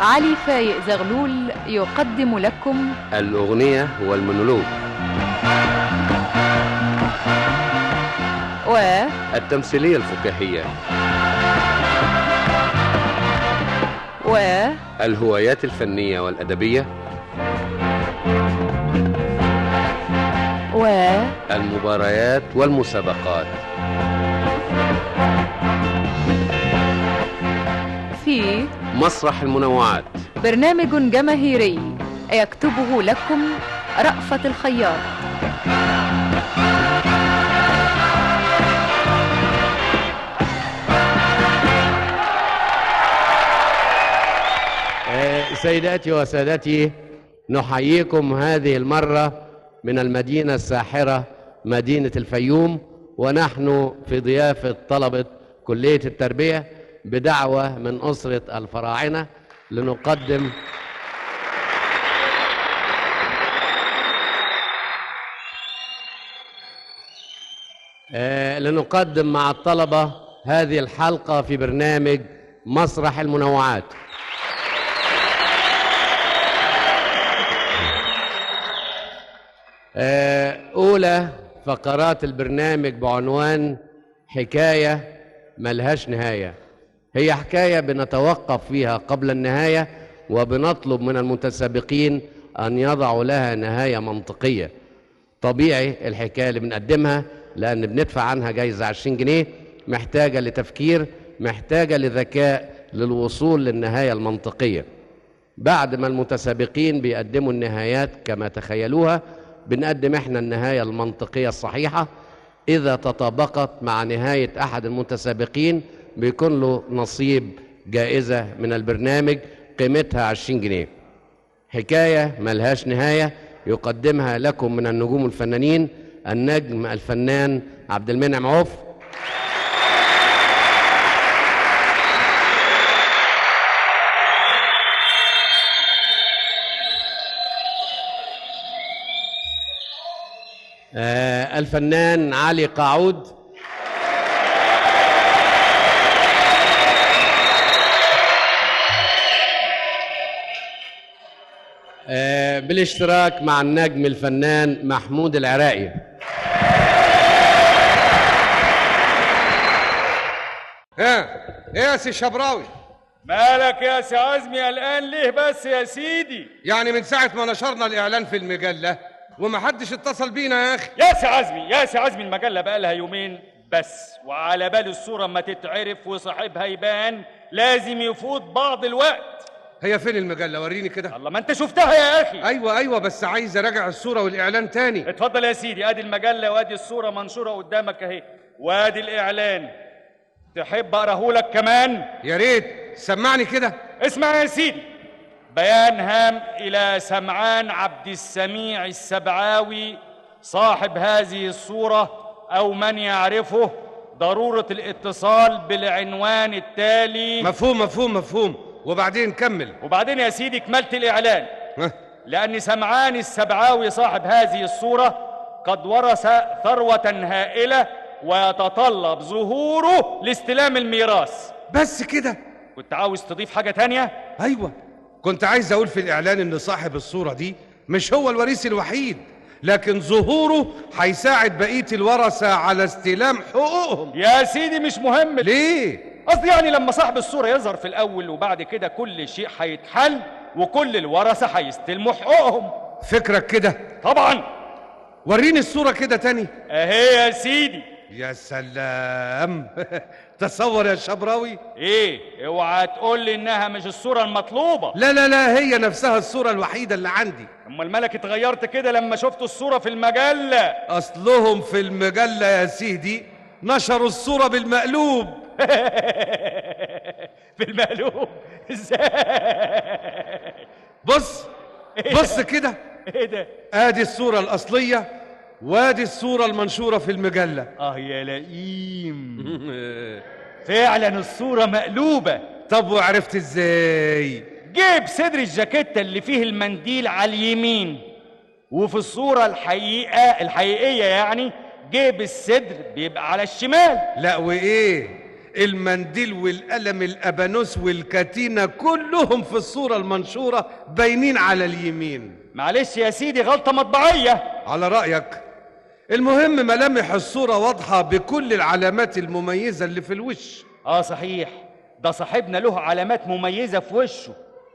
علي فايق زغلول يقدم لكم الأغنية والمونولوج و التمثيلية الفكاهية و الهوايات الفنية والأدبية و المباريات والمسابقات في مسرح المنوعات برنامج جماهيري يكتبه لكم رأفت الخياط آه، سيداتي وسادتي نحييكم هذه المرة من المدينة الساحرة مدينة الفيوم ونحن في ضيافة طلبة كلية التربية بدعوة من أسرة الفراعنة لنقدم آه، لنقدم مع الطلبة هذه الحلقة في برنامج مسرح المنوعات آه، أولى فقرات البرنامج بعنوان حكاية ملهاش نهاية هي حكاية بنتوقف فيها قبل النهاية وبنطلب من المتسابقين أن يضعوا لها نهاية منطقية طبيعي الحكاية اللي بنقدمها لأن بندفع عنها جايزة 20 جنيه محتاجة لتفكير محتاجة لذكاء للوصول للنهاية المنطقية بعد ما المتسابقين بيقدموا النهايات كما تخيلوها بنقدم احنا النهاية المنطقية الصحيحة إذا تطابقت مع نهاية أحد المتسابقين بيكون له نصيب جائزة من البرنامج قيمتها 20 جنيه حكاية ملهاش نهاية يقدمها لكم من النجوم الفنانين النجم الفنان عبد المنعم عوف آه، الفنان علي قاعود آه، بالاشتراك مع النجم الفنان محمود العراقي ها ايه يا سي شبراوي مالك يا سي عزمي قلقان ليه بس يا سيدي يعني من ساعة ما نشرنا الإعلان في المجلة ومحدش اتصل بينا يا أخي يا سي عزمي يا سي عزمي المجلة بقى لها يومين بس وعلى بال الصورة ما تتعرف وصاحبها يبان لازم يفوت بعض الوقت هي فين المجلة وريني كده الله ما انت شفتها يا اخي أيوة أيوة بس عايز أراجع الصورة والإعلان تاني اتفضل يا سيدي ادي المجلة وادي الصورة منشورة قدامك اهي وادي الاعلان تحب اقراه كمان يا ريت سمعني كده اسمع يا سيدي بيان هام إلى سمعان عبد السميع السبعاوي صاحب هذه الصورة أو من يعرفه ضرورة الاتصال بالعنوان التالي مفهوم مفهوم مفهوم وبعدين كمل وبعدين يا سيدي كملت الإعلان ها لأن سمعان السبعاوي صاحب هذه الصورة قد ورث ثروة هائلة ويتطلب ظهوره لاستلام الميراث بس كده كنت عاوز تضيف حاجة تانية؟ أيوة كنت عايز أقول في الإعلان إن صاحب الصورة دي مش هو الوريث الوحيد لكن ظهوره هيساعد بقية الورثة على استلام حقوقهم يا سيدي مش مهم ليه؟ قصدي يعني لما صاحب الصورة يظهر في الأول وبعد كده كل شيء هيتحل وكل الورثة هيستلموا حقوقهم فكرك كده طبعا وريني الصورة كده تاني أهي يا سيدي يا سلام تصور يا شبراوي إيه اوعى تقول لي إنها مش الصورة المطلوبة لا لا لا هي نفسها الصورة الوحيدة اللي عندي أما الملك اتغيرت كده لما شفت الصورة في المجلة أصلهم في المجلة يا سيدي نشروا الصورة بالمقلوب في المقلوب ازاي بص بص كده ايه ده ادي الصورة الأصلية وادي الصورة المنشورة في المجلة اه يا لئيم فعلا الصورة مقلوبة طب وعرفت ازاي جيب صدر الجاكيتة اللي فيه المنديل على اليمين وفي الصورة الحقيقة الحقيقية يعني جيب الصدر بيبقى على الشمال لا وايه المنديل والقلم الابانوس والكتينة كلهم في الصورة المنشورة باينين على اليمين معلش يا سيدي غلطة مطبعية على رأيك المهم ملامح الصورة واضحة بكل العلامات المميزة اللي في الوش اه صحيح ده صاحبنا له علامات مميزة في وشه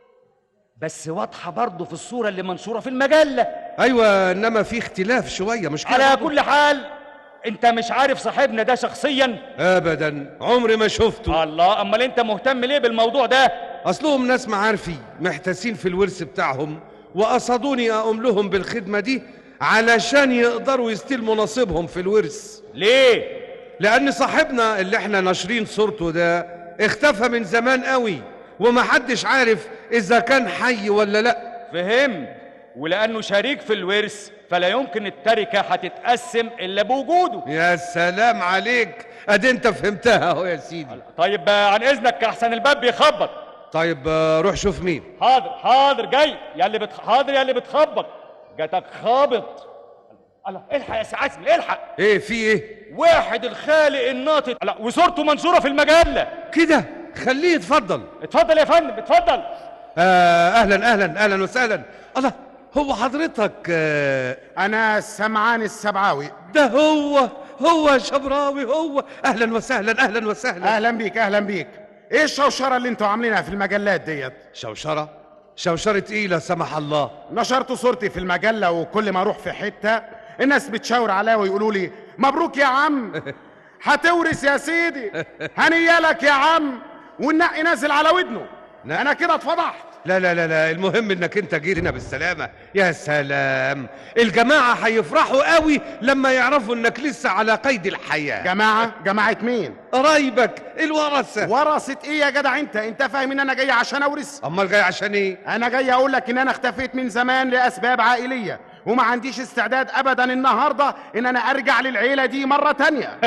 بس واضحة برضه في الصورة اللي منشورة في المجلة ايوه انما في اختلاف شوية مش كده على برضو؟ كل حال انت مش عارف صاحبنا ده شخصيا ابدا عمري ما شفته الله امال انت مهتم ليه بالموضوع ده اصلهم ناس معارفي محتاسين في الورث بتاعهم وقصدوني اقوم لهم بالخدمه دي علشان يقدروا يستلموا نصيبهم في الورث ليه لان صاحبنا اللي احنا ناشرين صورته ده اختفى من زمان قوي ومحدش عارف اذا كان حي ولا لا فهمت ولانه شريك في الورث فلا يمكن التركة هتتقسم الا بوجوده يا سلام عليك ادي انت فهمتها اهو يا سيدي طيب آه، عن اذنك احسن الباب بيخبط طيب آه، روح شوف مين حاضر حاضر جاي يا اللي بتخ... حاضر يا اللي بتخبط جاتك خابط الله الحق يا سي عزمي الحق ايه في ايه واحد الخالق الناطق لا وصورته منشوره في المجله كده خليه يتفضل اتفضل يا فندم اتفضل آه اهلا اهلا اهلا وسهلا الله هو حضرتك آه انا سمعان السبعاوي ده هو هو شبراوي هو اهلا وسهلا اهلا وسهلا اهلا بيك اهلا بيك ايه الشوشره اللي انتوا عاملينها في المجلات ديت شوشره شوشره ايه لا سمح الله نشرتوا صورتي في المجله وكل ما اروح في حته الناس بتشاور عليا ويقولوا لي مبروك يا عم هتورث يا سيدي هنيالك يا عم والنقي نازل على ودنه لا. انا كده اتفضحت لا لا لا لا المهم انك انت جيت هنا بالسلامه يا سلام الجماعه هيفرحوا قوي لما يعرفوا انك لسه على قيد الحياه جماعه جماعه مين قرايبك الورثه ورثت ايه يا جدع انت انت فاهم ان انا جاي عشان اورث امال جاي عشان ايه انا جاي اقول لك ان انا اختفيت من زمان لاسباب عائليه وما عنديش استعداد ابدا النهارده ان انا ارجع للعيله دي مره تانية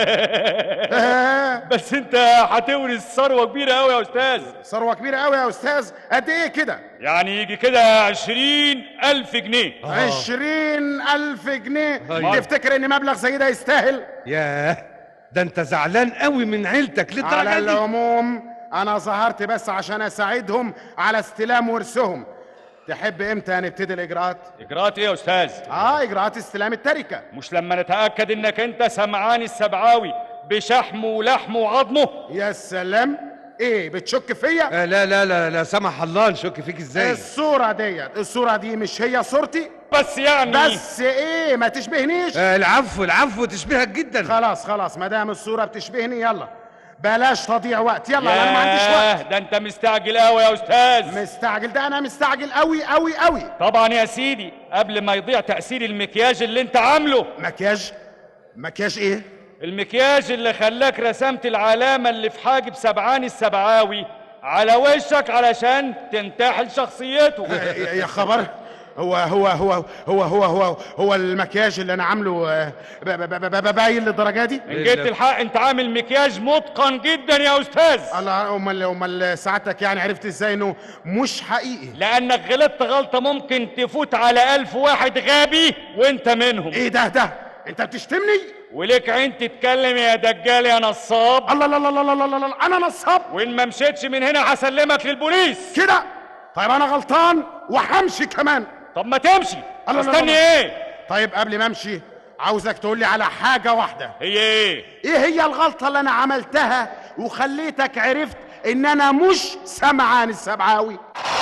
آه، بس انت هتورث ثروه كبيره قوي يا استاذ ثروه كبيره قوي يا استاذ قد ايه كده يعني يجي كده عشرين الف جنيه عشرين الف جنيه أيوة. تفتكر ان مبلغ زي ده يستاهل ياه ده انت زعلان قوي من عيلتك على للدرجه دي العموم انا ظهرت بس عشان اساعدهم على استلام ورثهم تحب امتى نبتدي الاجراءات اجراءات ايه يا استاذ اه اجراءات استلام التركه مش لما نتاكد انك انت سمعان السبعاوي بشحمه ولحمه وعظمه يا سلام ايه بتشك فيا آه لا لا لا لا سمح الله نشك فيك ازاي الصورة ديت الصورة دي مش هي صورتي بس يعني بس ايه ما تشبهنيش آه العفو العفو تشبهك جدا خلاص خلاص ما دام الصورة بتشبهني يلا بلاش تضيع وقت يلا انا ما عنديش ياه، وقت ده انت مستعجل قوي يا استاذ مستعجل ده انا مستعجل قوي قوي قوي طبعا يا سيدي قبل ما يضيع تاثير المكياج اللي انت عامله مكياج مكياج ايه المكياج اللي خلاك رسمت العلامه اللي في حاجب سبعان السبعاوي على وشك علشان تنتحل شخصيته يا يا خبر هو هو هو هو هو هو هو المكياج اللي انا عامله آه، ب- ب- ب- ب- باين للدرجه دي ان جيت الحق انت عامل مكياج متقن جدا يا استاذ الله امال امال سعادتك يعني عرفت ازاي انه مش حقيقي لانك غلطت غلطه ممكن تفوت على الف واحد غبي وانت منهم ايه ده ده انت بتشتمني وليك عين تتكلم يا دجال يا نصاب الله الله الله الله الله الله الله انا نصاب وان ما مشيتش من هنا هسلمك للبوليس كده طيب انا غلطان وهمشي كمان طب ما تمشي الله الله استني الله. ايه طيب قبل ما امشي عاوزك تقول لي على حاجه واحده هي ايه ايه هي الغلطه اللي انا عملتها وخليتك عرفت ان انا مش سمعان السبعاوي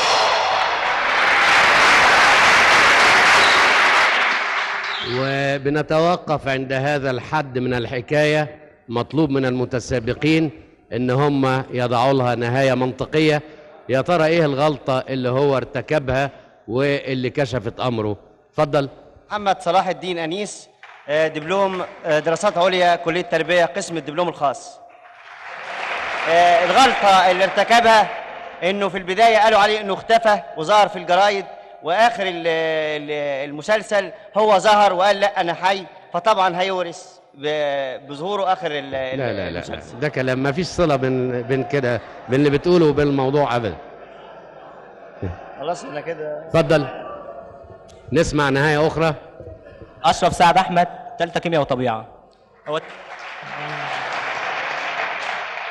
وبنتوقف عند هذا الحد من الحكاية مطلوب من المتسابقين ان هم يضعوا لها نهاية منطقية يا ترى ايه الغلطة اللي هو ارتكبها واللي كشفت امره اتفضل محمد صلاح الدين أنيس آه، دبلوم آه، دراسات عليا كلية تربية قسم الدبلوم الخاص آه، الغلطة اللي ارتكبها انه في البداية قالوا عليه انه اختفى وظهر في الجرايد واخر ال- ال- المسلسل هو ظهر وقال لا انا حي فطبعا هيورث ب- بظهوره اخر ال- لا لا لا, لا المسلسل ده كلام ما فيش صلة بين بين كده بين اللي بتقوله وبين الموضوع ابدا خلاص انا كده اتفضل نسمع نهاية اخرى اشرف سعد احمد ثالثه كيمياء وطبيعه هو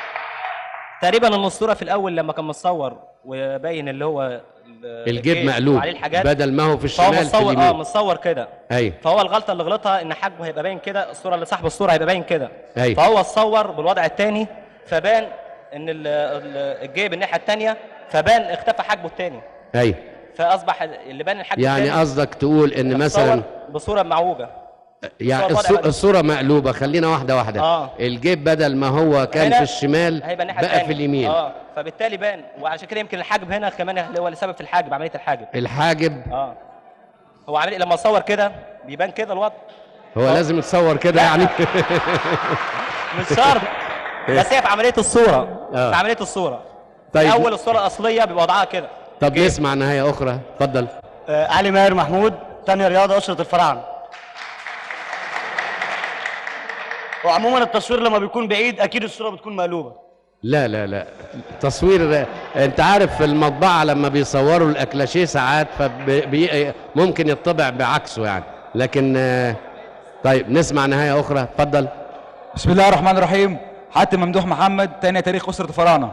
تقريبا ان الصوره في الاول لما كان متصور وباين اللي هو ال- الجيب مقلوب وعليه الحاجات بدل ما هو في فهو الشمال في متصور اه اليمين متصور كده ايوه فهو الغلطه اللي غلطها ان حجمه هيبقى باين كده الصوره اللي صاحب الصوره هيبقى باين كده أيوة. فهو اتصور بالوضع الثاني فبان ان ال- ال- الجيب الناحيه الثانيه فبان اختفى حجمه الثاني ايوه فاصبح اللي بان الحجم يعني التاني قصدك تقول ان مثلا اتصور بصوره معوجه يعني الصورة الصو- الوضع الصورة مقلوبة خلينا واحدة واحدة آه. الجيب بدل ما هو كان هنا في الشمال هيبقى الناحيه بقى التانية. في اليمين اه فبالتالي بان وعشان كده يمكن الحاجب هنا كمان اللي هو اللي سبب في الحاجب عمليه الحاجب الحاجب اه هو عمليه لما اصور كده بيبان كده الوضع هو لازم يتصور كده يعني مش شرط بس هي في عمليه الصوره آه. في عمليه الصوره طيب. اول الصوره الاصليه بيبقى وضعها كده طب نسمع نهاية أخرى اتفضل آه علي ماهر محمود تانية رياضة أسرة الفراعنة وعموما التصوير لما بيكون بعيد أكيد الصورة بتكون مقلوبة لا لا لا تصوير انت عارف في المطبعة لما بيصوروا الأكلاشيه ساعات فممكن يطبع بعكسه يعني لكن آه، طيب نسمع نهاية أخرى اتفضل بسم الله الرحمن الرحيم حاتم ممدوح محمد تاني تاريخ أسرة الفراعنة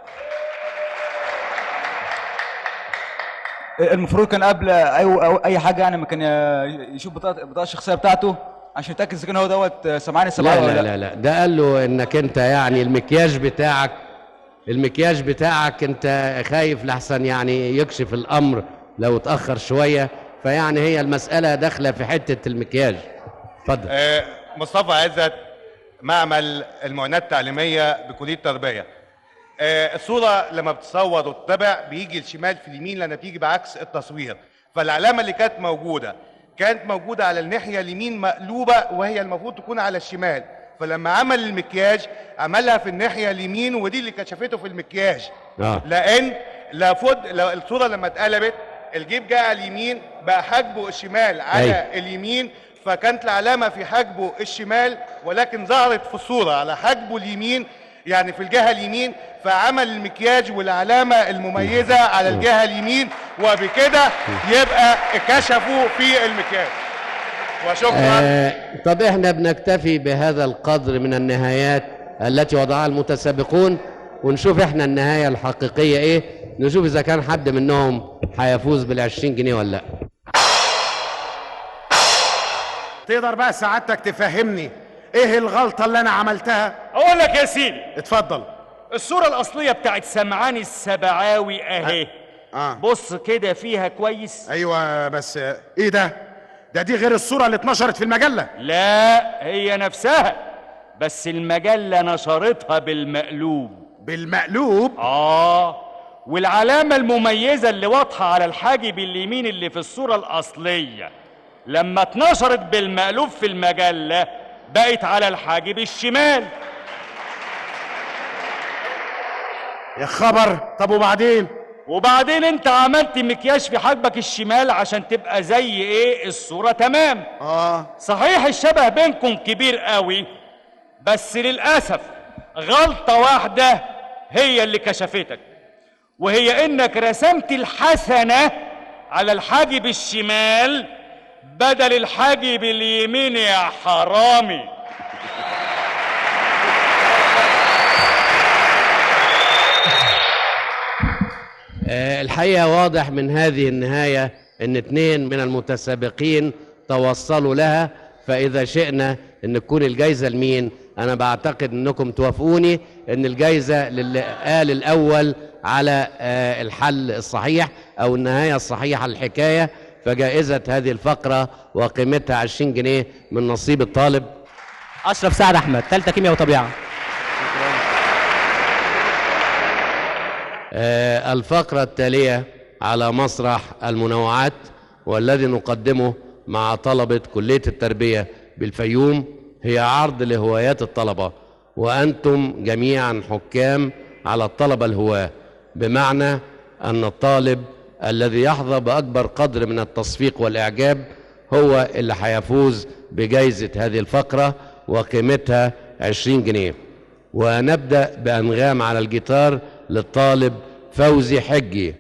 المفروض كان قبل أي, أو أي حاجة يعني ما كان يشوف بطاقة البطاقة الشخصية بتاعته عشان يتأكد إذا كان هو دوت سمعاني سبعة لا ولا لا لا لا ده قال له انك انت يعني المكياج بتاعك المكياج بتاعك انت خايف لحسن يعني يكشف الامر لو اتاخر شويه فيعني هي المساله داخله في حته المكياج اتفضل آه، مصطفى عزت معمل المعونات التعليميه بكليه التربيه آه، الصوره لما بتصور وتتبع بيجي الشمال في اليمين لانها بتيجي بعكس التصوير فالعلامه اللي كانت موجوده كانت موجوده على الناحيه اليمين مقلوبه وهي المفروض تكون على الشمال فلما عمل المكياج عملها في الناحيه اليمين ودي اللي كشفته في المكياج اه لان لابد لو الصوره لما اتقلبت الجيب جاء على اليمين بقى حاجبه الشمال على أيوة. اليمين فكانت العلامه في حاجبه الشمال ولكن ظهرت في الصوره على حاجبه اليمين يعني في الجهه اليمين فعمل المكياج والعلامه المميزه على الجهه اليمين وبكده يبقى كشفوا في المكياج وشكرا آه طب احنا بنكتفي بهذا القدر من النهايات التي وضعها المتسابقون ونشوف احنا النهايه الحقيقيه ايه نشوف اذا كان حد منهم هيفوز بال20 جنيه ولا لا تقدر بقى سعادتك تفهمني ايه الغلطة اللي انا عملتها اقول لك يا سيدي اتفضل الصورة الأصلية بتاعت سمعان السبعاوي أهي اه بص كده فيها كويس ايوه بس ايه ده ده دي غير الصورة اللي اتنشرت في المجلة لا هي نفسها بس المجلة نشرتها بالمقلوب بالمقلوب آه والعلامة المميزة اللي واضحة على الحاجب اليمين اللي في الصورة الأصلية لما اتنشرت بالمقلوب في المجلة بقت على الحاجب الشمال يا خبر طب وبعدين وبعدين انت عملت مكياج في حاجبك الشمال عشان تبقى زي ايه الصورة تمام اه صحيح الشبه بينكم كبير قوي بس للأسف غلطة واحدة هي اللي كشفتك وهي انك رسمت الحسنة على الحاجب الشمال بدل الحاجب اليمين يا حرامي آه، الحقيقة واضح من هذه النهاية ان اتنين من المتسابقين توصلوا لها فإذا شئنا ان تكون الجايزة لمين انا بعتقد انكم توافقوني ان الجايزة للي قال الاول على آه، الحل الصحيح او النهاية الصحيحة للحكاية فجائزة هذه الفقرة وقيمتها 20 جنيه من نصيب الطالب اشرف سعد احمد ثالثه كيمياء وطبيعه آه، الفقرة التالية على مسرح المنوعات والذي نقدمه مع طلبة كلية التربية بالفيوم هي عرض لهوايات الطلبة وأنتم جميعا حكام على الطلبة الهواة بمعنى أن الطالب الذي يحظى بأكبر قدر من التصفيق والإعجاب هو اللي هيفوز بجائزة هذه الفقرة وقيمتها 20 جنيه ونبدأ بأنغام على الجيتار للطالب فوزي حجي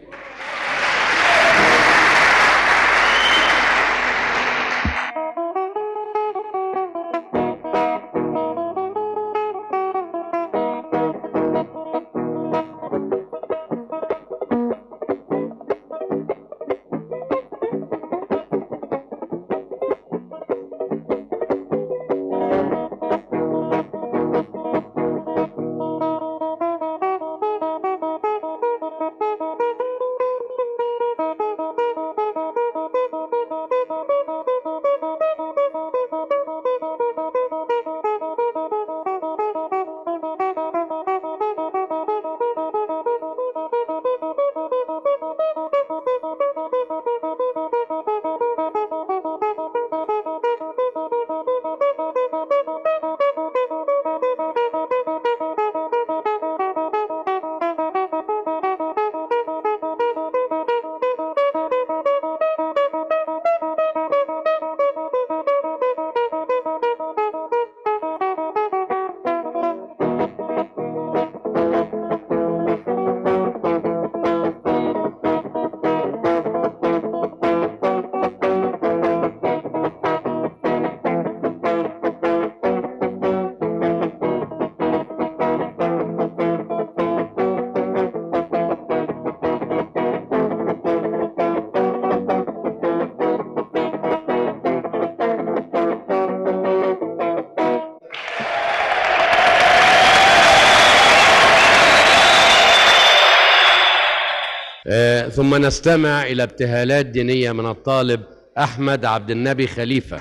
آه، ثم نستمع إلى ابتهالات دينية من الطالب أحمد عبد النبي خليفة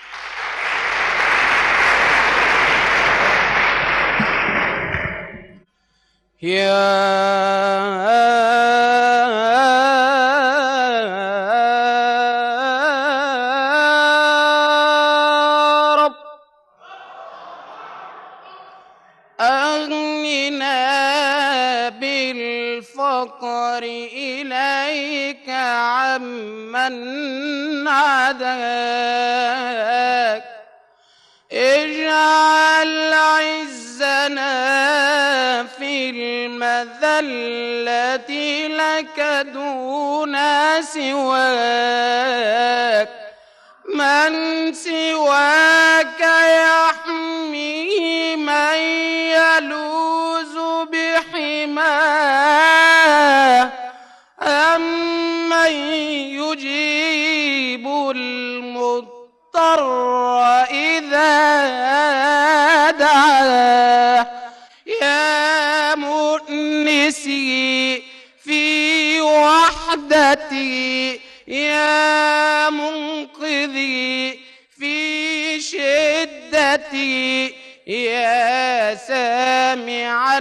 يا رب أغننا بالفقر إليك عمن عداك اجعل عزنا في المذلة لك دون سواك من سواك يحمي من يلوذ بحماه أمن يجيب المضطر إذا دعاه يا مؤنسي في وحدتي يا منقذي في شدتي يا سامعا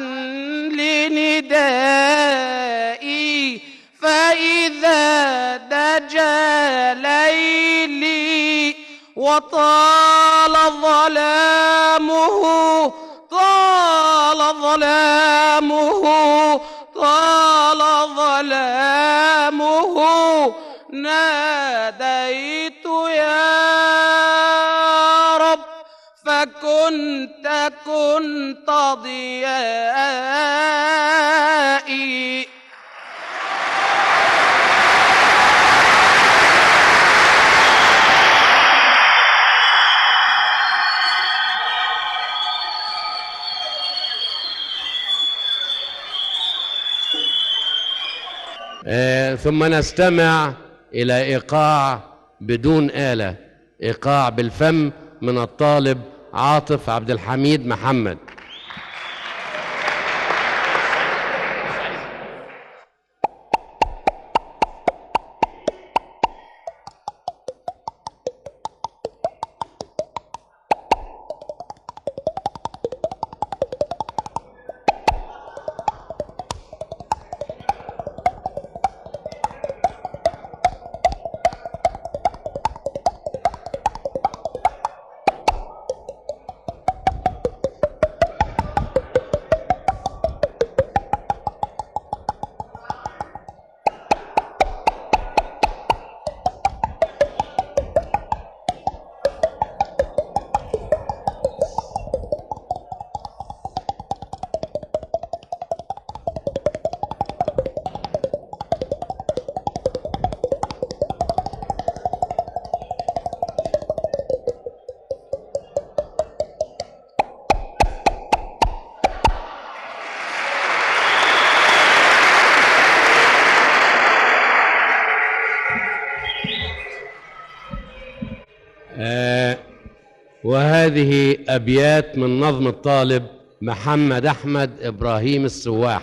لندائي فإذا دجى ليلي وطال ظلامه طال ظلامه طال ظلامه ناديت يا رب فكنت كنت ضيائي آه، ثم نستمع إلى إيقاع بدون آلة إيقاع بالفم من الطالب عاطف عبد الحميد محمد آه، وهذه أبيات من نظم الطالب محمد أحمد إبراهيم السواح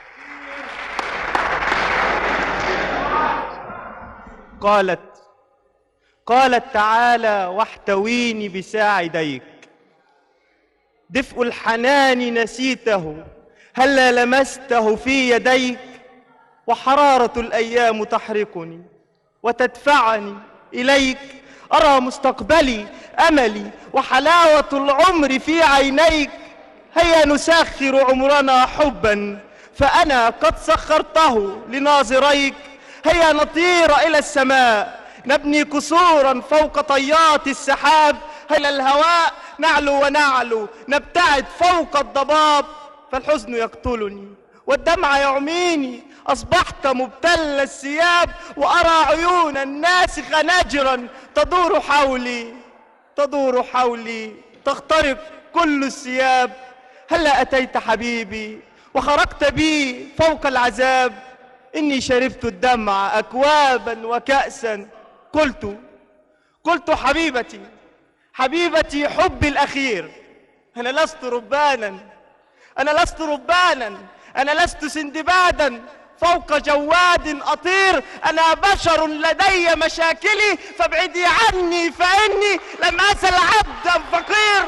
قالت قالت تعالى واحتويني بساعديك دفء الحنان نسيته هلا لمسته في يديك وحرارة الأيام تحرقني وتدفعني إليك أرى مستقبلي أملي وحلاوة العمر في عينيك هيا نسخر عمرنا حبا فأنا قد سخرته لناظريك هيا نطير إلى السماء نبني قصورا فوق طيات السحاب هيا الهواء نعلو ونعلو نبتعد فوق الضباب فالحزن يقتلني والدمع يعميني أصبحت مبتل الثياب وأرى عيون الناس خناجرا تدور حولي تدور حولي تخترق كل الثياب هلا أتيت حبيبي وخرجت بي فوق العذاب إني شربت الدمع أكوابا وكأسا قلت قلت حبيبتي حبيبتي حبي الأخير أنا لست ربانا أنا لست ربانا أنا لست سندبادا فوق جواد أطير أنا بشر لدي مشاكلي فابعدي عني فإني لم أزل عبدا فقير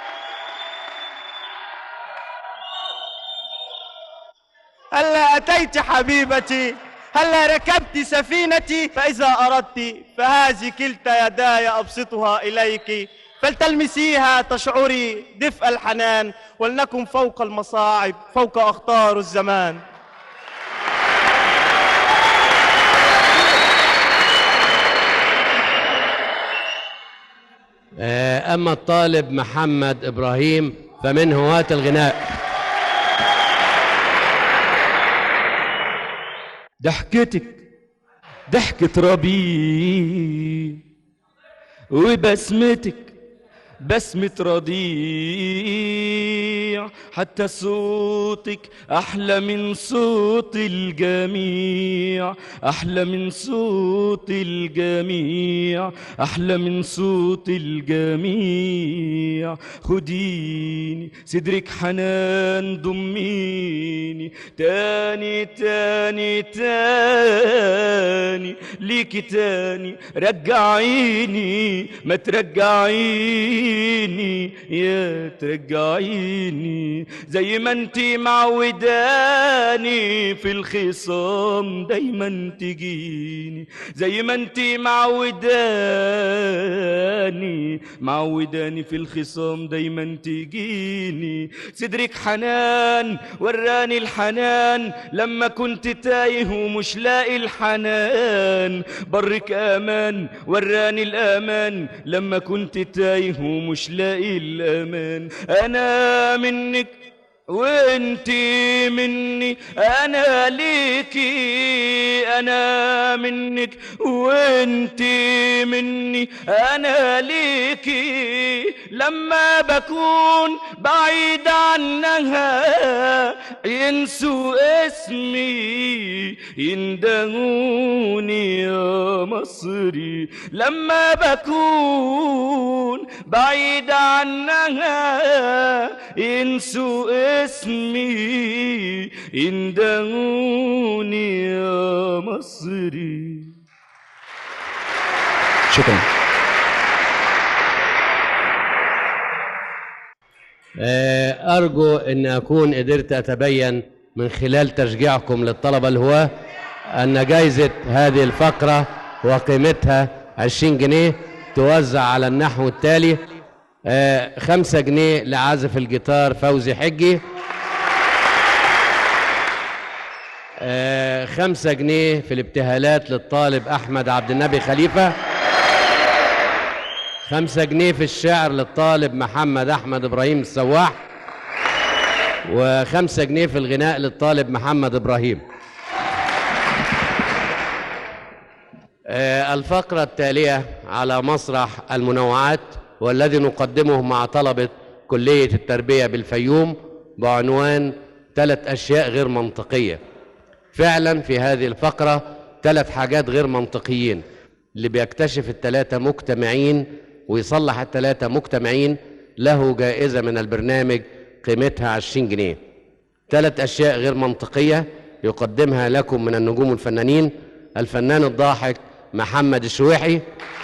هلا أتيت حبيبتي هلا ركبت سفينتي فإذا أردت فهذه كلتا يداي أبسطها إليك فلتلمسيها تشعري دفء الحنان ولنكن فوق المصاعب فوق أخطار الزمان آه، أما الطالب محمد إبراهيم فمن هواة الغناء ضحكتك ضحكة ربيع وبسمتك بسمة رضيع حتى صوتك أحلى من صوت الجميع أحلى من صوت الجميع أحلى من صوت الجميع خديني صدرك حنان ضميني تاني تاني تاني ليكي تاني رجعيني ما ترجعيني يا ترجعيني زي ما انتي معوداني في الخصام دايما تجيني زي ما انتي معوداني معوداني في الخصام دايما تجيني صدرك حنان وراني الحنان لما كنت تايه ومش لاقي الحنان برك امان وراني الامان لما كنت تايه ومش لاقي الامان انا منك وانتي مني انا ليكي انا منك وانتي مني انا ليكي لما بكون بعيد عنها ينسوا اسمي يندهوني يا مصري لما بكون بعيد عنها ينسوا اسمي يندهوني يا مصري شكرا آه، أرجو أن أكون قدرت أتبين من خلال تشجيعكم للطلبة الهواة أن جايزة هذه الفقرة وقيمتها 20 جنيه توزع على النحو التالي آه، خمسة جنيه لعازف الجيتار فوزي حجي آه، خمسة جنيه في الابتهالات للطالب أحمد عبد النبي خليفة خمسة جنيه في الشعر للطالب محمد أحمد إبراهيم السواح وخمسة جنيه في الغناء للطالب محمد إبراهيم آه، الفقرة التالية على مسرح المنوعات والذي نقدمه مع طلبة كلية التربية بالفيوم بعنوان ثلاث أشياء غير منطقية فعلا في هذه الفقرة ثلاث حاجات غير منطقيين اللي بيكتشف الثلاثة مجتمعين ويصلح الثلاثة مجتمعين له جائزة من البرنامج قيمتها 20 جنيه ثلاث أشياء غير منطقية يقدمها لكم من النجوم الفنانين الفنان الضاحك محمد الشويحي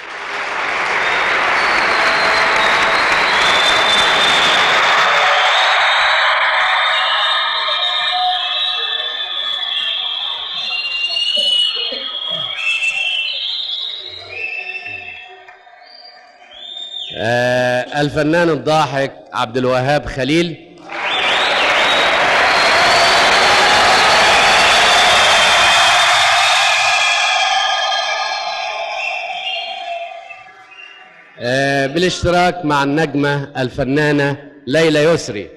آه، الفنان الضاحك عبد الوهاب خليل آه، بالاشتراك مع النجمة الفنانة ليلى يسري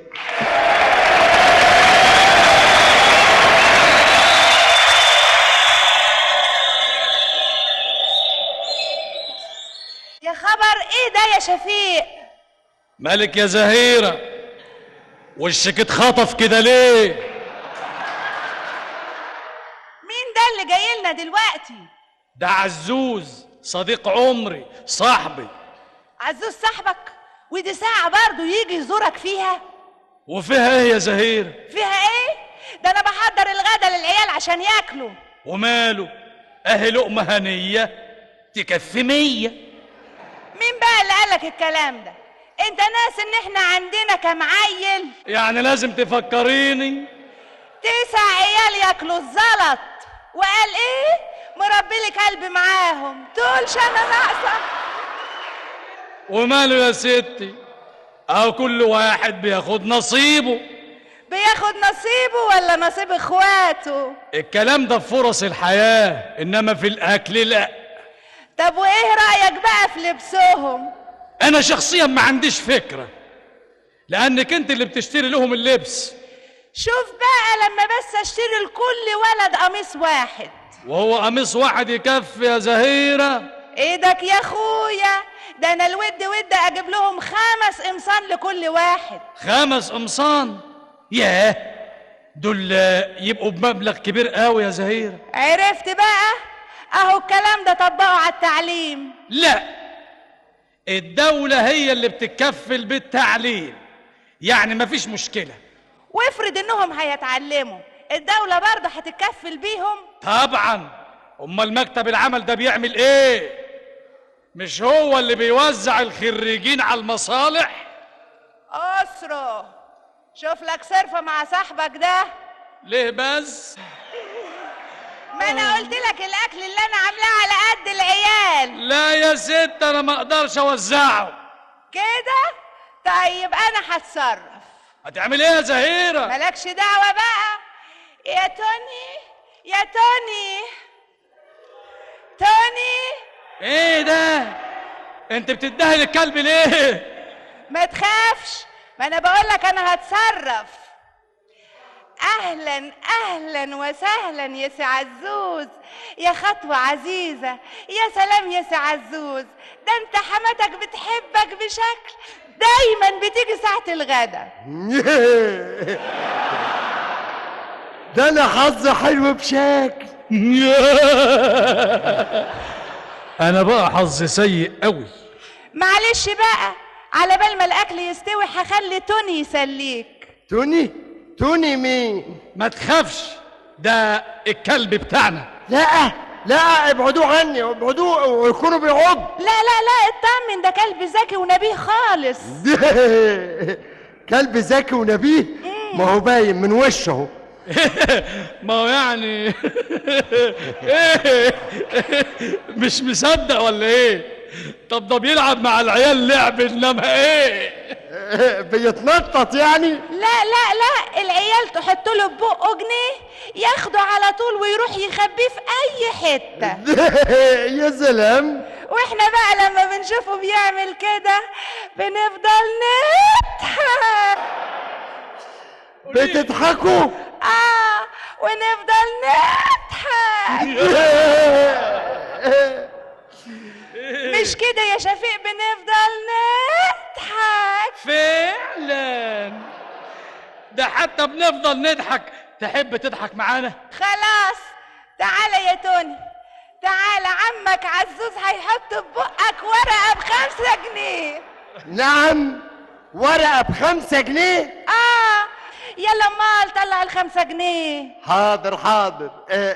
يا خبر ايه ده يا شفيق مالك يا زهيرة وشك اتخطف كده ليه مين ده اللي جاي لنا دلوقتي ده عزوز صديق عمري صاحبي عزوز صاحبك ودي ساعة برضه يجي يزورك فيها وفيها ايه يا زهيرة فيها ايه ده انا بحضر الغدا للعيال عشان ياكلوا وماله اهي لقمة هنية تكفي مية مين بقى اللي قالك الكلام ده انت ناس ان احنا عندنا كام عيل يعني لازم تفكريني تسع عيال ياكلوا الزلط وقال ايه مربي لي كلب معاهم دول شنه ناقصه وماله يا ستي اهو كل واحد بياخد نصيبه بياخد نصيبه ولا نصيب اخواته الكلام ده في فرص الحياة انما في الاكل لا طب وايه رايك بقى في لبسهم انا شخصيا ما عنديش فكرة لانك انت اللي بتشتري لهم اللبس شوف بقى لما بس اشتري لكل ولد قميص واحد وهو قميص واحد يكفي يا زهيرة ايدك يا اخويا ده انا الود ود اجيب لهم خمس قمصان لكل واحد خمس قمصان ياه دول يبقوا بمبلغ كبير قوي يا زهيرة عرفت بقى اهو الكلام ده طبقه على التعليم لا الدولة هي اللي بتتكفل بالتعليم يعني مفيش مشكلة وافرض انهم هيتعلموا الدولة برضه هتتكفل بيهم طبعا امال مكتب العمل ده بيعمل ايه مش هو اللي بيوزع الخريجين على المصالح اسره شوف لك صرفة مع صاحبك ده ليه بس ما انا قلت لك الاكل اللي انا عاملاه على قد العيال لا يا ست انا ما اقدرش اوزعه كده طيب انا هتصرف هتعمل ايه يا زهيرة مالكش دعوة بقى يا توني يا توني توني ايه ده انت بتدهي للكلب ليه ما تخافش ما انا بقول لك انا هتصرف اهلا اهلا وسهلا يا سي عزوز يا خطوه عزيزه يا سلام يا سي عزوز ده انت حماتك بتحبك بشكل دايما بتيجي ساعه الغدا ده انا حظي حلو بشكل انا بقى حظي سيء قوي معلش بقى على بال ما الاكل يستوي هخلي توني يسليك توني توني مين ما تخافش ده الكلب بتاعنا لا لا ابعدوه عني ابعدوه ويكونوا بيعض لا لا لا اطمن ده كلب ذكي ونبيه خالص كلب ذكي ونبيه ما هو باين من وشه اهو ما هو يعني ايه مش مصدق ولا ايه طب ده بيلعب مع العيال لعب انما ايه بيتنطط يعني لا لا لا العيال تحط له بقه جنيه ياخده على طول ويروح يخبيه في اي حته يا سلام واحنا بقى لما بنشوفه بيعمل كده بنفضل نضحك بتضحكوا اه ونفضل نضحك مش كده يا شفيق بنفضل نضحك فعلا ده حتى بنفضل نضحك تحب تضحك معانا خلاص تعالى يا توني تعالى عمك عزوز هيحط في بقك ورقة بخمسة جنيه نعم ورقة بخمسة جنيه اه يلا مال طلع الخمسة جنيه حاضر حاضر اه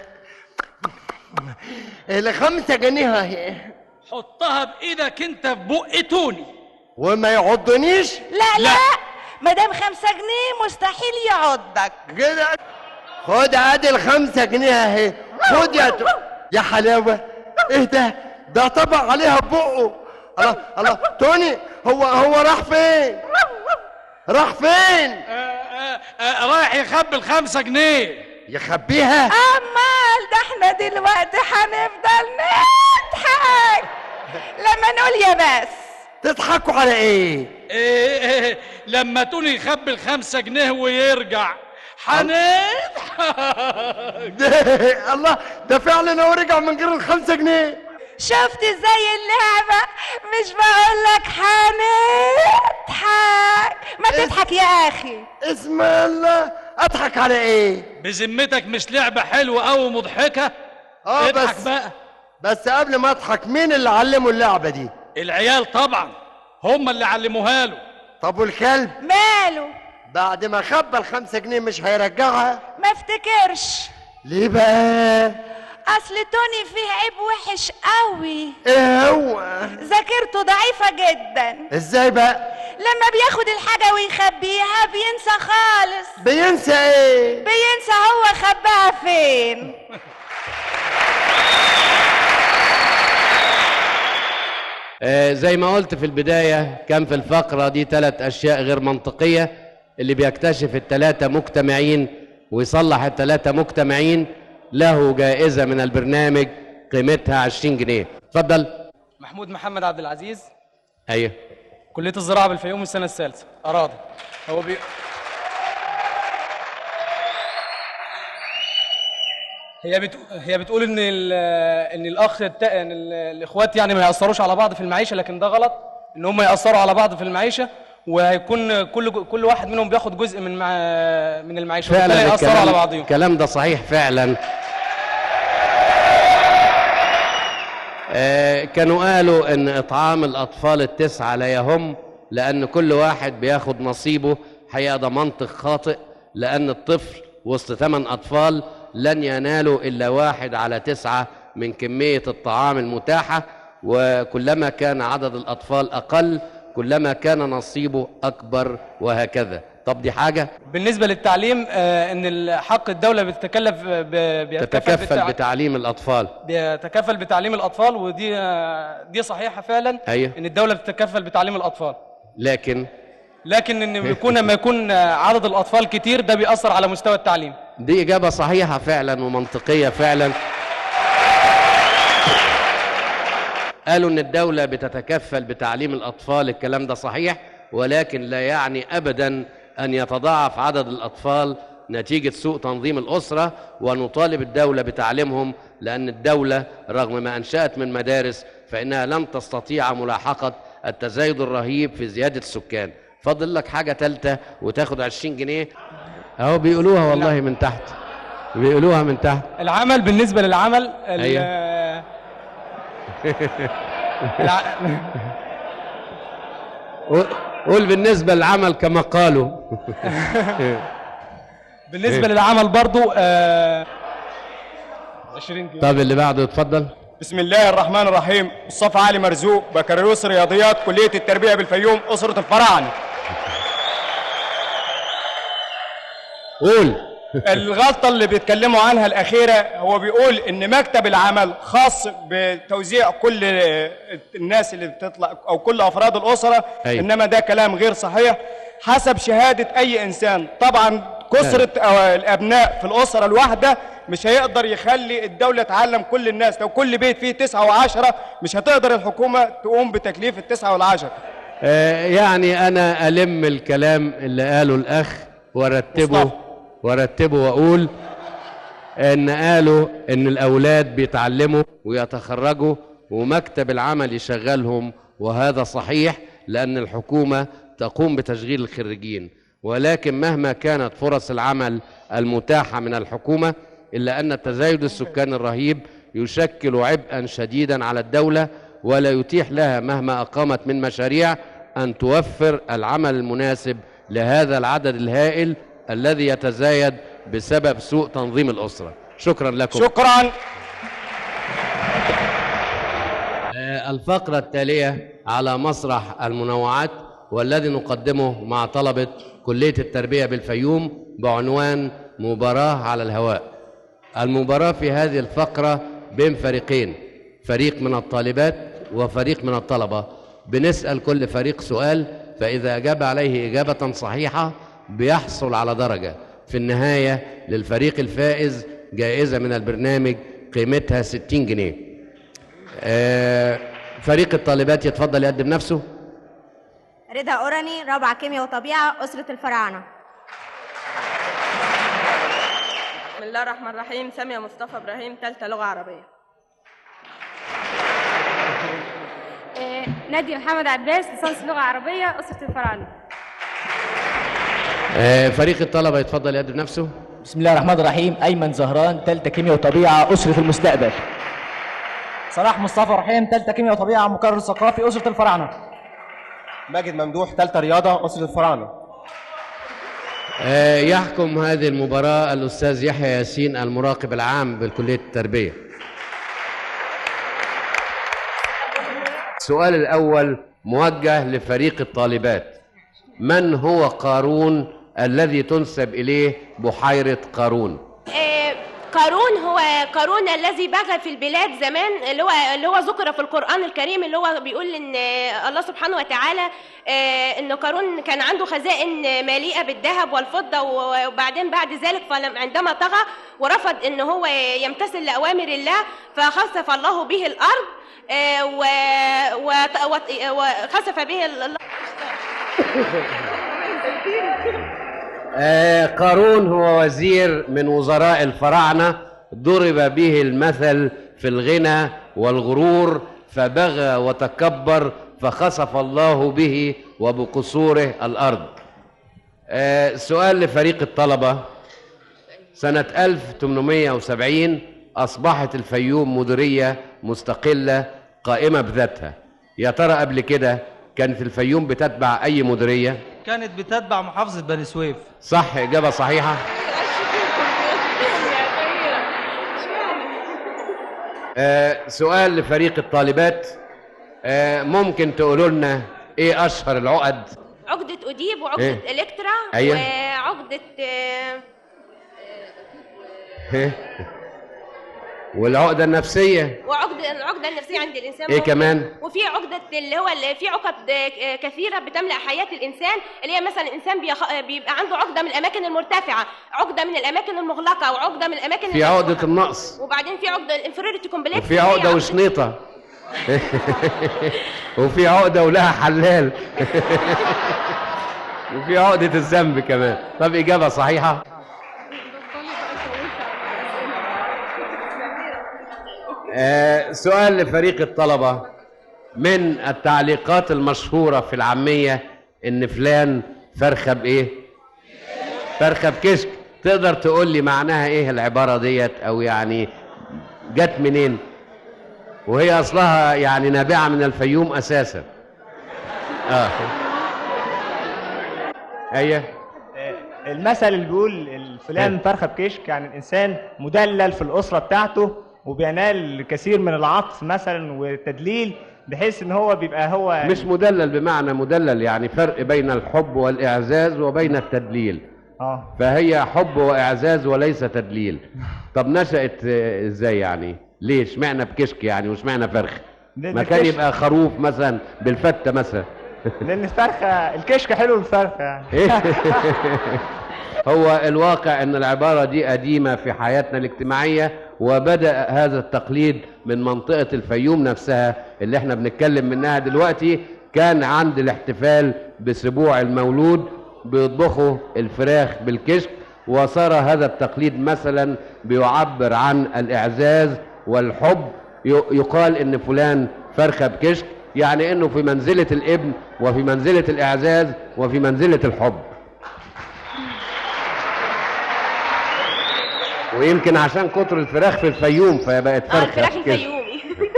الخمسة جنيه اهي حطها بايدك انت في بق توني وما يعضنيش لا لا مدام خمسة جنيه مستحيل يعضك كده خد ادي الخمسة جنيه اهي خد يا تو... يا حلاوة ايه ده ده طبق عليها بقه الله الله توني هو هو راح فين راح فين آه آه رايح يخبي الخمسة جنيه يخبيها امال ده احنا دلوقتي هنفضل نضحك لما نقول يا بس تضحكوا على ايه إيه إيه لما توني يخبي الخمسة جنيه ويرجع هنضحك الله ده فعلا هو رجع من غير الخمسة جنيه شفت ازاي اللعبة مش بقول لك هنضحك ما تضحك يا اخي اسم الله اضحك على ايه بذمتك مش لعبة حلوة أو مضحكة اه اضحك بس بقى بس قبل ما اضحك مين اللي علمه اللعبة دي العيال طبعا هم اللي علموها له طب والكلب ماله بعد ما خبى الخمسة جنيه مش هيرجعها ما افتكرش ليه بقى اصل توني فيه عيب وحش قوي ايه هو ذاكرته ضعيفة جدا ازاي بقى لما بياخد الحاجة ويخبيها بينسى خالص بينسى ايه بينسى هو خباها فين آه، زي ما قلت في البداية كان في الفقرة دي ثلاث أشياء غير منطقية اللي بيكتشف الثلاثة مجتمعين ويصلح الثلاثة مجتمعين له جائزة من البرنامج قيمتها 20 جنيه اتفضل محمود محمد عبد العزيز ايوه كلية الزراعة بالفيوم السنة الثالثة أراضي هو بي... هي بت... هي بتقول ان ال... ان الاخ الت... ان ال... الاخوات يعني ما ياثروش على بعض في المعيشه لكن ده غلط ان هم ياثروا على بعض في المعيشه وهيكون كل كل واحد منهم بياخد جزء من مع... من المعيشه وبالتالي فعلا ياثروا على الكلام, بعضهم الكلام ده صحيح فعلا آه، كانوا قالوا ان اطعام الاطفال التسعه لا يهم لان كل واحد بياخد نصيبه حقيقه ده منطق خاطئ لان الطفل وسط ثمان اطفال لن ينالوا الا واحد على تسعه من كميه الطعام المتاحه وكلما كان عدد الاطفال اقل كلما كان نصيبه اكبر وهكذا طب دي حاجه بالنسبه للتعليم آه، ان ال- حق الدوله بتتكلف ب... بيتكفل تتكفل بالتع- بتعليم الاطفال بيتكفل بتعليم الاطفال ودي آه، دي صحيحه فعلا أيوه. ان الدوله بتتكفل بتعليم الاطفال لكن لكن ان يكون لما يكون آه، عدد الاطفال كتير ده بيأثر على مستوى التعليم دي إجابة صحيحة فعلا ومنطقية فعلا قالوا إن الدولة بتتكفل بتعليم الأطفال الكلام ده صحيح ولكن لا يعني أبدا أن يتضاعف عدد الأطفال نتيجة سوء تنظيم الأسرة ونطالب الدولة بتعليمهم لأن الدولة رغم ما أنشأت من مدارس فإنها لم تستطيع ملاحقة التزايد الرهيب في زيادة السكان فاضل لك حاجة تالتة وتاخد 20 جنيه أهو بيقولوها والله من تحت بيقولوها من تحت العمل بالنسبه للعمل ال- أيوه. آه، الع... قول بالنسبة للعمل كما قالوا بالنسبه للعمل برضو آه، 20 جنيه طب اللي بعده اتفضل بسم الله الرحمن الرحيم مصطفى علي مرزوق بكالوريوس رياضيات كلية التربية بالفيوم أسرة الفراعنة قول الغلطة اللي بيتكلموا عنها الأخيرة هو بيقول إن مكتب العمل خاص بتوزيع كل الناس اللي بتطلع أو كل أفراد الأسرة أيوة. إنما ده كلام غير صحيح حسب شهادة أي إنسان طبعا كثرة أو الأبناء في الأسرة الواحدة مش هيقدر يخلي الدولة تعلم كل الناس لو كل بيت فيه تسعة وعشرة مش هتقدر الحكومة تقوم بتكليف التسعة والعشرة آه، يعني أنا ألم الكلام اللي قاله الأخ وأرتبه وأرتبه وأقول إن قالوا إن الأولاد بيتعلموا ويتخرجوا ومكتب العمل يشغلهم وهذا صحيح لأن الحكومة تقوم بتشغيل الخريجين ولكن مهما كانت فرص العمل المتاحة من الحكومة إلا أن تزايد السكان الرهيب يشكل عبئا شديدا على الدولة ولا يتيح لها مهما أقامت من مشاريع أن توفر العمل المناسب لهذا العدد الهائل الذي يتزايد بسبب سوء تنظيم الأسرة شكرا لكم شكرا آه، الفقرة التالية على مسرح المنوعات والذي نقدمه مع طلبة كلية التربية بالفيوم بعنوان مباراة على الهواء المباراة في هذه الفقرة بين فريقين فريق من الطالبات وفريق من الطلبة بنسأل كل فريق سؤال فإذا أجاب عليه إجابة صحيحة بيحصل على درجة في النهاية للفريق الفائز جائزة من البرنامج قيمتها 60 جنيه آه، فريق الطالبات يتفضل يقدم نفسه رضا أوراني رابعة كيمياء وطبيعة أسرة الفراعنة بسم الله الرحمن الرحيم سامية مصطفى إبراهيم تالتة لغة عربية نادي محمد عباس ليسانس لغة عربية أسرة الفراعنة آه، فريق الطلبة يتفضل يقدم نفسه بسم الله الرحمن الرحيم ايمن زهران ثالثه كيمياء وطبيعه اسره المستقبل صلاح مصطفى رحيم ثالثه كيمياء وطبيعه مقرر ثقافي اسره الفراعنه ماجد ممدوح ثالثه رياضه اسره الفراعنه آه، يحكم هذه المباراة الأستاذ يحيى ياسين المراقب العام بكلية التربية السؤال الأول موجه لفريق الطالبات من هو قارون الذي تنسب إليه بحيرة قارون آه، قارون هو قارون الذي بغى في البلاد زمان اللي هو اللي هو ذكر في القرآن الكريم اللي هو بيقول ان آه، الله سبحانه وتعالى آه، ان قارون كان عنده خزائن مليئة بالذهب والفضة وبعدين بعد ذلك فلم- عندما طغى ورفض ان هو يمتثل لأوامر الله فخسف الله به الأرض آه، و- وط- وط- وخسف به ال- آه، قارون هو وزير من وزراء الفراعنة ضرب به المثل في الغنى والغرور فبغى وتكبر فخسف الله به وبقصوره الأرض آه، سؤال لفريق الطلبة سنة 1870 أصبحت الفيوم مديرية مستقلة قائمة بذاتها يا ترى قبل كده كانت الفيوم بتتبع أي مديرية؟ كانت بتتبع محافظة بني سويف صح إجابة صحيحة آه سؤال لفريق الطالبات آه ممكن تقولوا لنا إيه أشهر العقد عقدة أديب وعقدة إيه؟ إلكترا أيوة. وعقدة آه، إيه؟ والعقدة النفسية وعقدة العقدة النفسية عند الإنسان إيه ممكن. كمان؟ وفي عقدة اللي هو اللي في عقد آه، كثيرة بتملأ حياة الإنسان اللي هي مثلا الإنسان بيخ... بيبقى عنده عقدة من الأماكن المرتفعة عقدة من الأماكن المغلقة وعقدة من الأماكن في عقدة النقص وبعدين في عقدة الانفيريوريتي كومبلكس وفي عقدة وشنيطة وفي عقدة ولها حلال وفي عقدة الذنب كمان طب إجابة صحيحة آه سؤال لفريق الطلبة من التعليقات المشهورة في العامية إن فلان فرخة بإيه؟ فرخة بكشك تقدر تقول لي معناها إيه العبارة ديت أو يعني جت منين؟ وهي أصلها يعني نابعة من الفيوم أساسا آه أيه المثل اللي بيقول الفلان فرخه بكشك يعني الانسان مدلل في الاسره بتاعته وبينال الكثير من العطف مثلا والتدليل بحيث ان هو بيبقى هو مش مدلل بمعنى مدلل يعني فرق بين الحب والإعزاز وبين التدليل اه فهي حب وإعزاز وليس تدليل طب نشأت آه، إزاي يعني ليه اشمعنى بكشك يعني واشمعنى فرخ لأن ما كان الكشك- يبقى خروف مثلا بالفتة مثلا لان الفرخه الكشك حلو الفرخه يعني إيه؟ هو الواقع ان العبارة دي قديمة في حياتنا الاجتماعية وبدأ هذا التقليد من منطقة الفيوم نفسها اللي احنا بنتكلم منها دلوقتي كان عند الاحتفال بسبوع المولود بيطبخوا الفراخ بالكشك وصار هذا التقليد مثلا بيعبر عن الإعزاز والحب ي- يقال ان فلان فرخة بكشك يعني انه في منزلة الابن وفي منزلة الاعزاز وفي منزلة الحب ويمكن عشان كتر الفراخ في الفيوم فبقت اه فرخة الفراخ بكشك الفيومي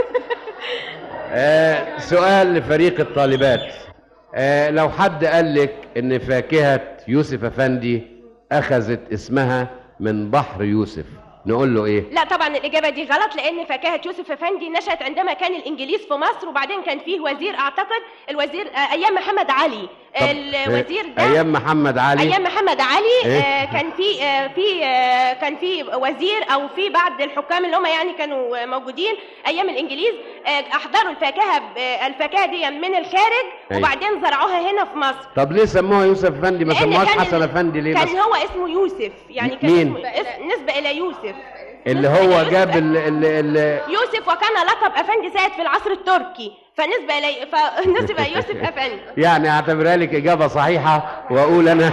آه سؤال لفريق الطالبات آه لو حد قال لك ان فاكهة يوسف افندي اخذت اسمها من بحر يوسف نقول له ايه لا طبعا الاجابه دي غلط لان فاكهه يوسف افندي نشات عندما كان الانجليز في مصر وبعدين كان فيه وزير اعتقد الوزير آه، ايام محمد علي الوزير ده ايام محمد علي ايام محمد علي إيه؟ آه، كان في آه، في آه، كان في وزير او في بعض الحكام اللي هم يعني كانوا آه، موجودين ايام الانجليز آه، احضروا الفاكهه ب- آه، الفاكهه دي من الخارج أيوة. وبعدين زرعوها هنا في مصر طب ليه سموها يوسف افندي ما لأن سموهاش كان حسن ال- افندي ليه كان بس هو اسمه يوسف يعني كان مين؟ اسمه اسم نسبه الى يوسف اللي هو جاب ال ال ال يوسف وكان لقب افندي سيد في العصر التركي فنسبه الي فنسب يوسف افندي يعني اعتبرها لك اجابه صحيحه واقول انا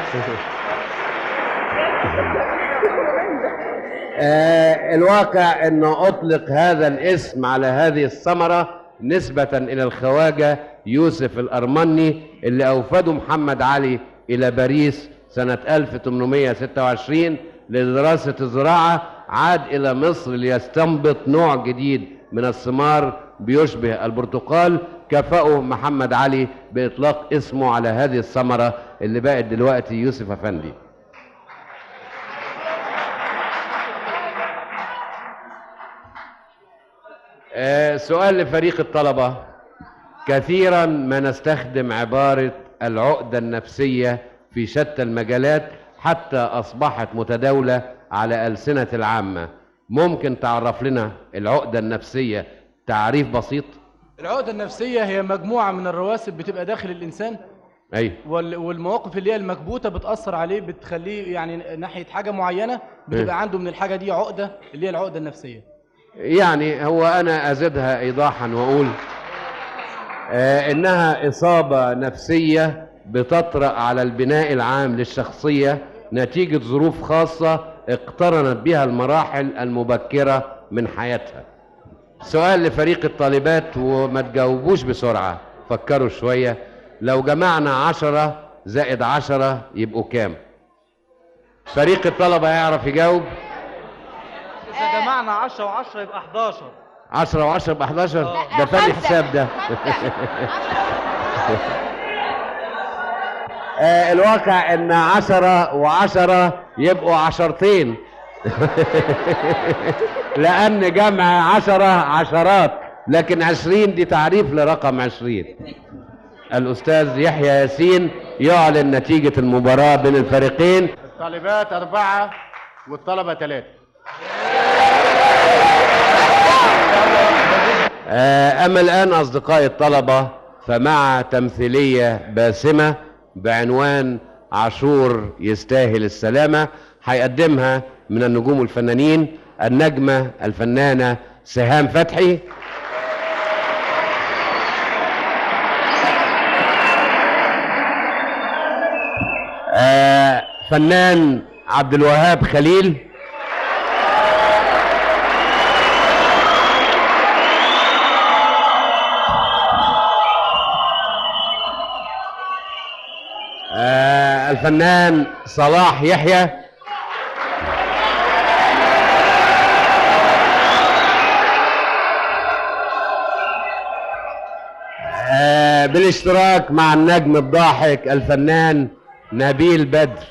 آه الواقع انه اطلق هذا الاسم على هذه الثمره نسبه الى الخواجه يوسف الارمني اللي اوفده محمد علي الى باريس سنه 1826 لدراسه الزراعه عاد الى مصر ليستنبط نوع جديد من الثمار بيشبه البرتقال كافأه محمد علي بإطلاق اسمه على هذه الثمرة اللي بقت دلوقتي يوسف أفندي آه، سؤال لفريق الطلبة كثيرا ما نستخدم عبارة العقدة النفسية في شتى المجالات حتى أصبحت متداولة على ألسنة العامة ممكن تعرف لنا العقدة النفسية تعريف بسيط العقدة النفسية هي مجموعة من الرواسب بتبقى داخل الإنسان أي وال- والمواقف اللي هي المكبوتة بتأثر عليه بتخليه يعني ناحية حاجة معينة إيه. بتبقى عنده من الحاجة دي عقدة اللي هي العقدة النفسية يعني هو أنا أزيدها إيضاحا وأقول آه إنها إصابة نفسية بتطرأ على البناء العام للشخصية نتيجة ظروف خاصة اقترنت بها المراحل المبكرة من حياتها سؤال لفريق الطالبات وما تجاوبوش بسرعة فكروا شوية لو جمعنا عشرة زائد عشرة يبقوا كام فريق الطلبة يعرف يجاوب إذا جمعنا 10 و10 يبقى 11 عشرة وعشرة بأحد عشر ده فن حساب ده آه، الواقع ان عشرة وعشرة يبقوا عشرتين لان جمع عشرة عشرات لكن عشرين دي تعريف لرقم عشرين الاستاذ يحيى ياسين يعلن نتيجة المباراة بين الفريقين الطالبات أربعة والطلبة ثلاثة آه، أما الآن أصدقائي الطلبة فمع تمثيلية باسمة بعنوان عاشور يستاهل السلامة هيقدمها من النجوم الفنانين النجمة الفنانة سهام فتحي آه، فنان عبد الوهاب خليل آه، الفنان صلاح يحيى آه، بالاشتراك مع النجم الضاحك الفنان نبيل بدر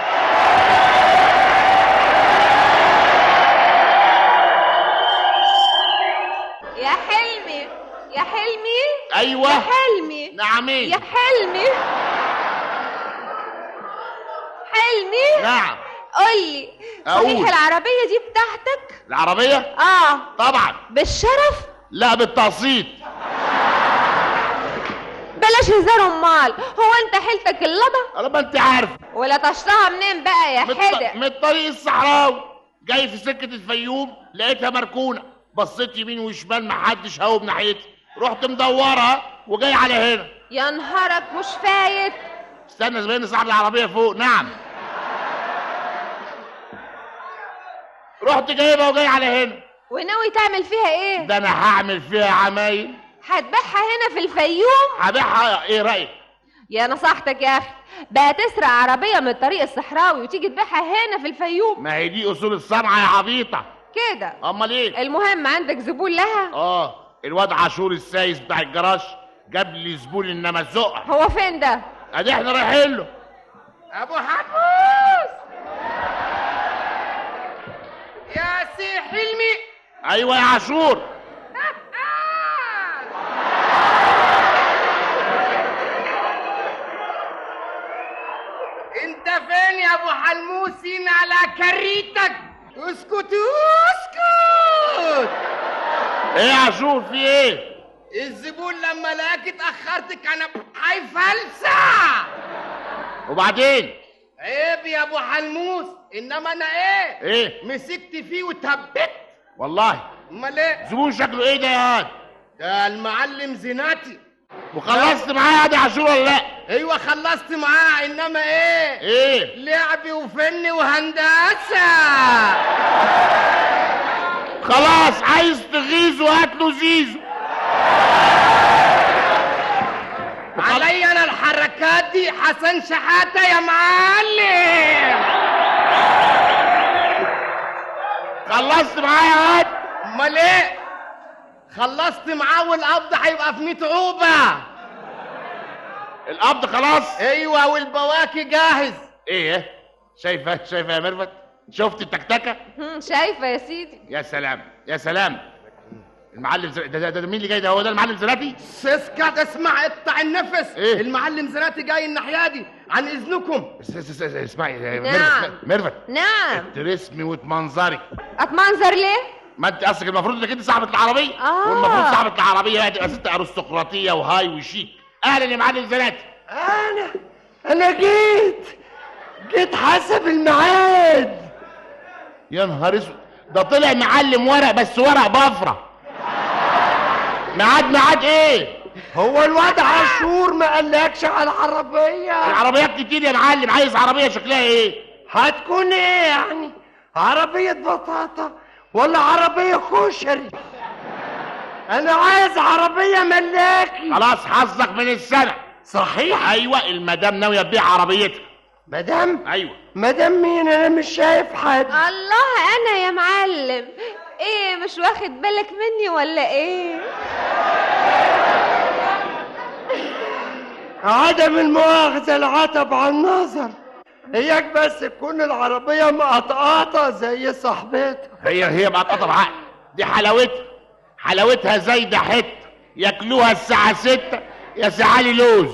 يا حلمي يا حلمي أيوة. يا حلمي نعمين يا حلمي حلمي نعم قولي أقول. صحيح العربية دي بتاعتك؟ العربية؟ اه طبعا بالشرف؟ لا بالتقسيط بلاش هزار امال هو انت حيلتك اللضا؟ أنا ما أنت عارف ولا طشتها منين بقى يا من حدق؟ من الطريق الصحراوي جاي في سكة الفيوم لقيتها مركونة بصيت يمين وشمال محدش هوب ناحيتي رحت مدورها وجاي على هنا يا نهارك مش فايت استنى زباين صاحب العربية فوق نعم رحت جايبها وجاي على هنا وناوي تعمل فيها ايه؟ ده انا هعمل فيها عمايل هتبيعها هنا في الفيوم؟ هبيعها ايه رأيك يا نصيحتك يا اخي بقى تسرق عربية من الطريق الصحراوي وتيجي تبيعها هنا في الفيوم ما هي دي اصول الصنعة يا عبيطة كده امال ايه المهم عندك زبون لها اه الواد عاشور السايس بتاع الجراج جاب لي زبون انما الزقه هو فين ده؟ ادي احنا رايحين له ابو حموس يا سي حلمي ايوه يا عاشور انت فين يا ابو حلموسين على كريتك اسكت اسكت ايه يا عاشور في ايه الزبون لما لقاك اتاخرت كان هيفلسع وبعدين عيب يا ابو حلموس انما انا ايه ايه مسكت فيه وتبت والله امال ايه زبون شكله ايه ده يا واد ده المعلم زيناتي وخلصت معاه يا عاشور ولا لا ايوه خلصت معاه انما ايه ايه لعب وفن وهندسه خلاص عايز تغيظه هات له زيزو عليا انا الحركات دي حسن شحاته يا معلم خلصت معاه يا واد امال ايه خلصت معاه والقبض هيبقى في 100 عوبه القبض خلاص ايوه والبواكي جاهز ايه شايفه شايفه يا ميرفت شفت التكتكه هم، شايفة يا سيدي يا سلام يا سلام المعلم زر... ده, ده, ده مين اللي جاي ده هو ده المعلم زلاتي اسكت اسمع اقطع النفس إيه؟ المعلم زناتي جاي الناحيه دي عن اذنكم اس- اس- اس- اسمعي نعم. ميرفت ميرفت نعم ترسمي وتمنظري اتمنظر ليه ما انت اصلك المفروض انك انت صاحبة العربية آه. والمفروض صاحبة العربية بقى تبقى ست ارستقراطية وهاي وشيك اهلا يا معلم زلاتي انا انا جيت جيت حسب الميعاد يا نهار اسود ده طلع معلم ورق بس ورق بفرة ميعاد ميعاد ايه هو الواد عاشور ما قالكش على العربية العربيات كتير يا معلم عايز عربية شكلها ايه هتكون ايه يعني عربية بطاطا ولا عربية كشري انا عايز عربية ملاكي خلاص حظك من السنة صحيح ايوه المدام ناوية تبيع عربيتها مدام ايوه مدام مين انا مش شايف حد الله انا يا معلم ايه مش واخد بالك مني ولا ايه عدم المؤاخذة العتب عن النظر اياك بس تكون العربية مقطقطة زي صاحبتها هي هي مقطقطة بعقل دي حلاوتها حلاوتها زايدة حتة ياكلوها الساعة ستة يا سعالي لوز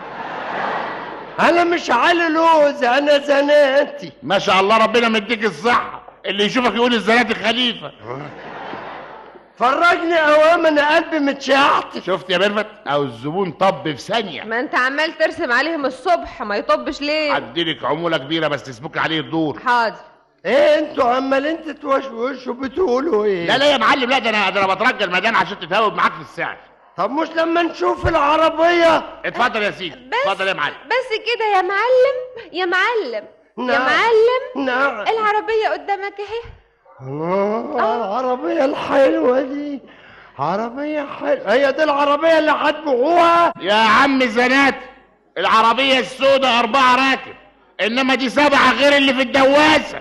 انا مش علي لوز انا زناتي ما شاء الله ربنا مديك الصحة اللي يشوفك يقول الزناتي خليفة فرجني اوام انا قلبي متشعت شفت يا ميرفت او الزبون طب في ثانية ما انت عمال ترسم عليهم الصبح ما يطبش ليه عديلك عمولة كبيرة بس تسبك عليه الدور حاضر ايه انتوا عمالين تتوشوشوا بتقولوا ايه لا لا يا معلم لا ده انا ده انا بترجى المدام عشان تتهاوب معاك في السعر طب مش لما نشوف العربية اتفضل يا سيدي اتفضل يا معلم بس كده يا معلم يا معلم يا نعم. معلم نعم العربية قدامك اهي آه العربية الحلوة دي عربية حلوة هي دي العربية اللي هتبيعوها يا عم زنات العربية السوداء أربعة راكب إنما دي سبعة غير اللي في الدواسة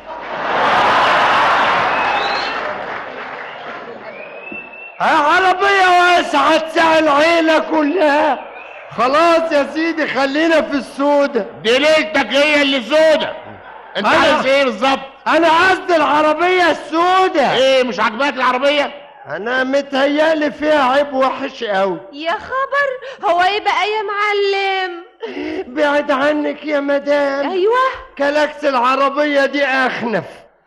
عربية واسعة تسع العيلة كلها خلاص يا سيدي خلينا في السودة دي ليلتك هي اللي سودة انت أنا- عايز ايه بالظبط انا قصدي العربية السودة ايه مش عاجباك العربية انا متهيألي فيها عيب وحش قوي يا خبر هو ايه بقى يا معلم بعد عنك يا مدام ايوه كلاكس العربية دي اخنف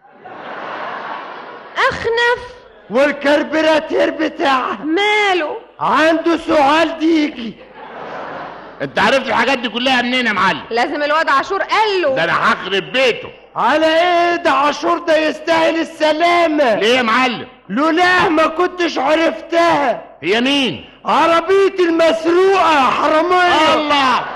اخنف والكربراتير بتاعها ماله عنده سؤال ديكي انت عرفت الحاجات دي كلها منين يا معلم لازم الواد عاشور قال له ده انا هخرب بيته على ايه ده عاشور ده يستاهل السلامة ليه يا معلم لولاه ما كنتش عرفتها هي مين عربية المسروقة يا حرامية الله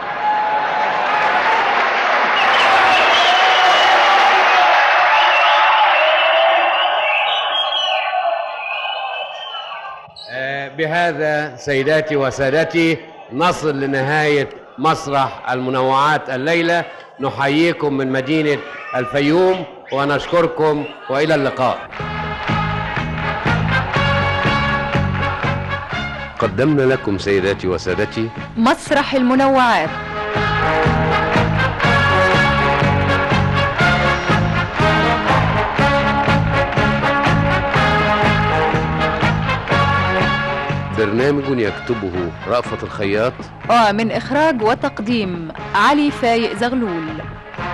آه، بهذا سيداتي وسادتي نصل لنهاية مسرح المنوعات الليلة نحييكم من مدينة الفيوم ونشكركم وإلى اللقاء قدمنا لكم سيداتي وسادتي مسرح المنوعات برنامج يكتبه رأفت الخياط ومن إخراج وتقديم علي فايق زغلول